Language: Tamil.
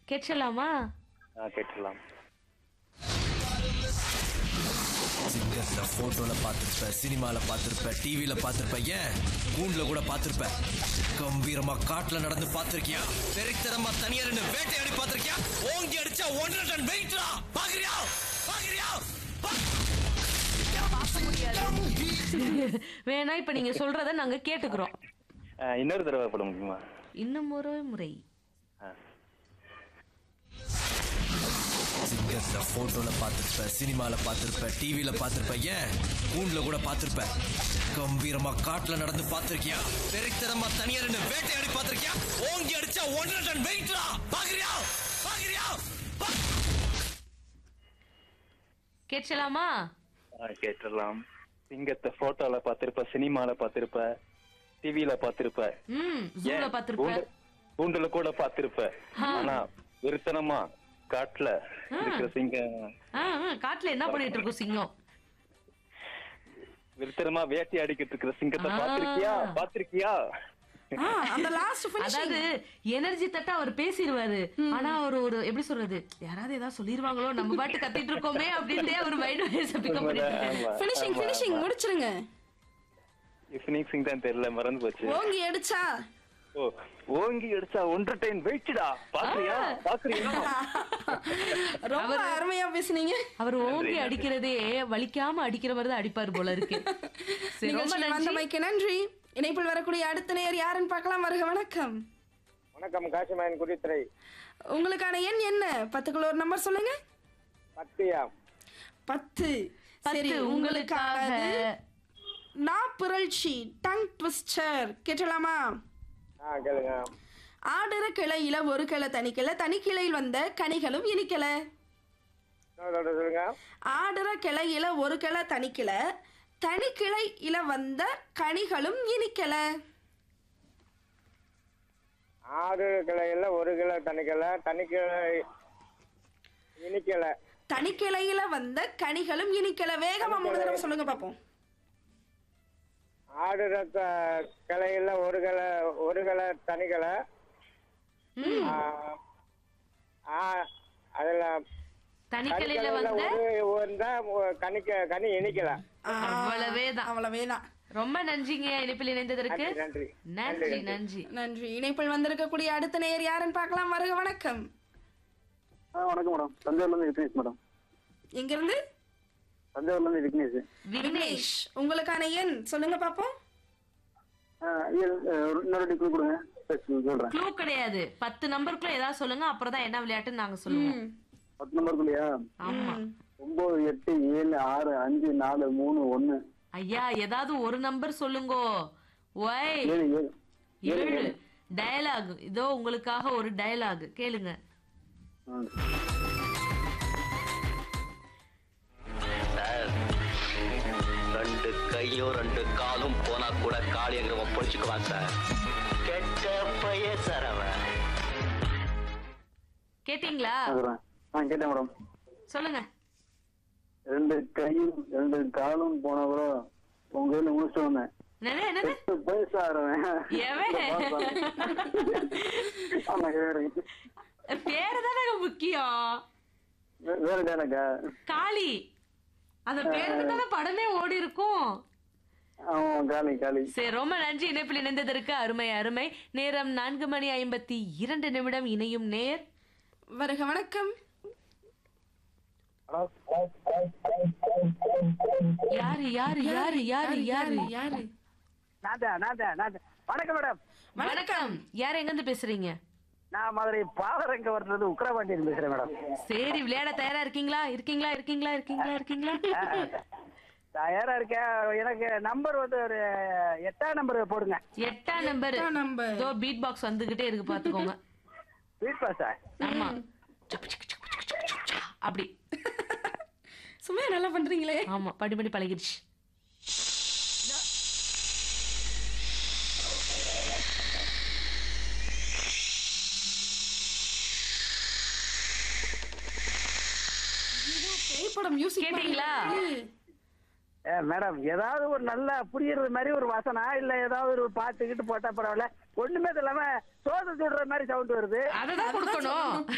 கேட்கலாமா ஆ கேட்டுடலாம் சிங்கர்ல போட்டோல பாத்திருப்ப சினிமால பாத்திருப்ப டிவில பாத்திருப்ப ஏன் கூண்டுல கூட பாத்திருப்ப கம்பீரமா காட்டுல நடந்து பாத்திருக்கியா வெறித்தனமா தனியா நின்னு வேட்டையாடி பாத்திருக்கியா ஓங்கி அடிச்சா ஒன்றரை டன் வெயிட்ரா பாக்குறியா பாக்குறியா வேணா இப்ப நீங்க சொல்றத நாங்க கேட்டுக்கிறோம் ஆ, இன்னொரு தடவை பட முடியுமா இன்னும் ஒரு முறை ஆ. சிங்கர்ல போட்டோல பாத்திருப்ப சினிமால பாத்திருப்ப டிவில பாத்திருப்ப ஏன் கூண்டுல கூட பாத்திருப்ப கம்பீரமா காட்டுல நடந்து பாத்திருக்கியா வெறித்தனமா தனியா நின்னு வேட்டையாடி பாத்திருக்கியா ஓங்கி அடிச்சா ஒன்றரை டன் வெயிட்ரா பாக்குறியா பாக்குறியா கேட்கலாமா ஆ கேட்டுடலாம் சிங்கத்தை போட்டோல பாத்திருப்ப சினிமால பாத்திருப்ப டிவில பாத்திருப்ப ம் ஜூல ஏன் பாத்திருப்ப கூண்டு- கூண்டுல கூட பாத்திருப்ப ஆனா விருத்தனமா காட்டுல இருக்கிற சிங்கம் ஆ, ஆ, காட்டுல என்ன பண்ணிட்டு இருக்கும் சிங்கம் விருத்தனமா வேட்டையாடிக்கிட்டு இருக்கிற சிங்கத்தை ஆ. பாத்திருக்கியா பாத்திருக்கியா ஆ, அந்த லாஸ்ட் அதாவது எனர்ஜி தட்ட அவர் பேசிடுவாரு ஆனா அவர் ஒரு எப்படி சொல்றது யாராவது ஏதாவது சொல்லிருவாங்களோ நம்ம பாட்டு கத்திட்டு இருக்கோமே அப்படின்ட்டு அவர் மைண்ட் வாய்ஸ் பிக்கப் பண்ணிட்டு இருக்காரு. ஆமா, ஃபினிஷிங் ஆமா, ஃபினிஷிங் ஆமா. முடிச்சிருங்க இஃபினிக் சிங் தான் தெரியல மறந்து போச்சு ஓங்கி அடிச்சா ஓ ஓங்கி அடிச்சா ஒன்றரை டைம் வெயிட்டா பாக்குறியா பாக்குறியா ரொம்ப அருமையா பேசுனீங்க அவர் ஓங்கி அடிக்கிறதே வலிக்காம அடிக்கிற மாதிரி தான் அடிப்பாரு போல இருக்கு சரி, ரொம்ப நிகழ்ச்சி நன்றி வந்தமைக்கு நன்றி இணைப்பில் வரக்கூடிய அடுத்த நேர் யாருன்னு பார்க்கலாம் வருக வணக்கம் வணக்கம் காசிமாயன் குடித்துறை உங்களுக்கான எண் என்ன பத்துக்குள்ள ஒரு நம்பர் சொல்லுங்க பத்தியா பத்து சரி பத்து உங்களுக்காக உங்களுக்காக நாப்பிரழ்ச்சி டங் ட்விஸ்டர் கேட்டலாமா ஆ கேளுங்க ஆடுற கிளையில ஒரு கிளை தனிக்கிளை தனிக்கிளையில் வந்த கனிகளும் இனிக்கல இன்னொரு தடவை சொல்லுங்க ஆடுற கிளையில ஒரு கிளை தனிக்கிளை தனிக்கிளையில வந்த கனிகளும் இனிக்கல ஆறு கிளையில ஒரு கிலோ தனிக்கலை தனிக்கிளை இனிக்கலை தனிக்கிளையில வந்த கனிகளும் இனிக்கல வேகமா மூணு தடவை சொல்லுங்க பாப்போம் ஆடுற க- கிளையில ஒரு கிளை ஒரு கிளை தனிக்கலை ம், ஆ, ஆ, அதுல தனிக்கலையில தனிக்கலையில வந்த ஒரு வந்தா கனிக்க கனி இனிக்கல ஆ, அவ்வளவேதான். அவ்வளவேதான் ரொம்ப நன்றிங்க இணைப்பில் இணைந்ததற்கு நன்றி நன்றி நன்றி நன்றி நன்றி இணைப்பில் வந்திருக்கக்கூடிய அடுத்த நேயர் யாருன்னு பார்க்கலாம் வருக வணக்கம் வணக்கம் மேடம் தஞ்சாவூர்ல இருந்து விக்னேஷ் மேடம் எங்கிருந்து தஞ்சாவூர்ல இருந்து விக்னேஷ் விக்னேஷ் உங்களுக்கான எண் சொல்லுங்க பாப்போம் இன்னொரு டிக்கு கொடுங்க சொல்றேன் க்ளூ கிடையாது பத்து நம்பருக்குள்ள ஏதாவது சொல்லுங்க அப்புறம் தான் என்ன விளையாட்டுன்னு நாங்க சொல்லுவோம் ம். பத்து நம்பருக்குள்ளயா ஆமா ஒன்பது எட்டு ஏழு ஆறு அஞ்சு நாலு மூணு ஒன்னு ஐயா ஏதாவது ஒரு நம்பர் சொல்லுங்கோ ஒய் ஏழு ஏழு ஏழு டயலாக் இதோ உங்களுக்காக ஒரு டயலாக் கேளுங்க சார் ரெண்டு கையும் ரெண்டு காலும் போனா கூட காளி எங்க பொழிச்சுக்குவான் சார் கெட்ட பைய சார் அவன் கேட்டீங்களா சொல்றேன் ஆ கேட்டேன் மேடம் சொல்லுங்க ரெண்டு கையும் ரெண்டு காலும் போன கூட உங்க கையில முடிச்சு வந்தேன் என்னது என்னது எட்டு பைசா ஆடுவேன் எவன்? ஆமா வேற பேரு தானே முக்கியம் வே- வேற டேலக்கா காளி அந்த பேருக்கு தானே படமே ஓடி இருக்கும் ஆமா காலி காலி சரி ரொம்ப நன்றி இணைப்பில் இணைந்ததற்கு அருமை அருமை நேரம் நான்கு மணி ஐம்பத்தி இரண்டு நிமிடம் இணையும் நேர் வருக வணக்கம் யாரு யாரு யாரு யாரு யாரு யாரு நாதா நாதா நாதா வணக்கம் மேடம் வணக்கம் யார் எங்க இருந்து பேசுறீங்க நான் மதுரை பாவரங்க வர்றது உக்கரபாண்டியன் பேசுறேன் மேடம் சரி விளையாட தயாரா இருக்கீங்களா இருக்கீங்களா இருக்கீங்களா இருக்கீங்களா இருக்கீங்களா தயாரா இருக்கேன் எனக்கு நம்பர் வந்து ஒரு எட்டாம் நம்பர் போடுங்க எட்டாம் நம்பர் எட்டாம் number. இதோ பீட் பாக்ஸ் வந்துகிட்டே இருக்கு பாத்துக்கோங்க ஸ்வீட் பாஸா ஆமா அப்படி சும்மா நல்லா பண்றீங்களே ஆமா படி படி பழகிடுச்சு பேய் படம் மியூசிக் கேட்டீங்களா? மேடம் ஏதாவது ஒரு நல்ல புரியுறது மாதிரி ஒரு வசனா இல்ல ஏதாவது ஒரு பாட்டு கிட்டு போட்டா பரவாயில்ல ஒண்ணுமே இல்லாம சோதனை சுடுற மாதிரி சவுண்ட் வருது அததான் கொடுக்கணும்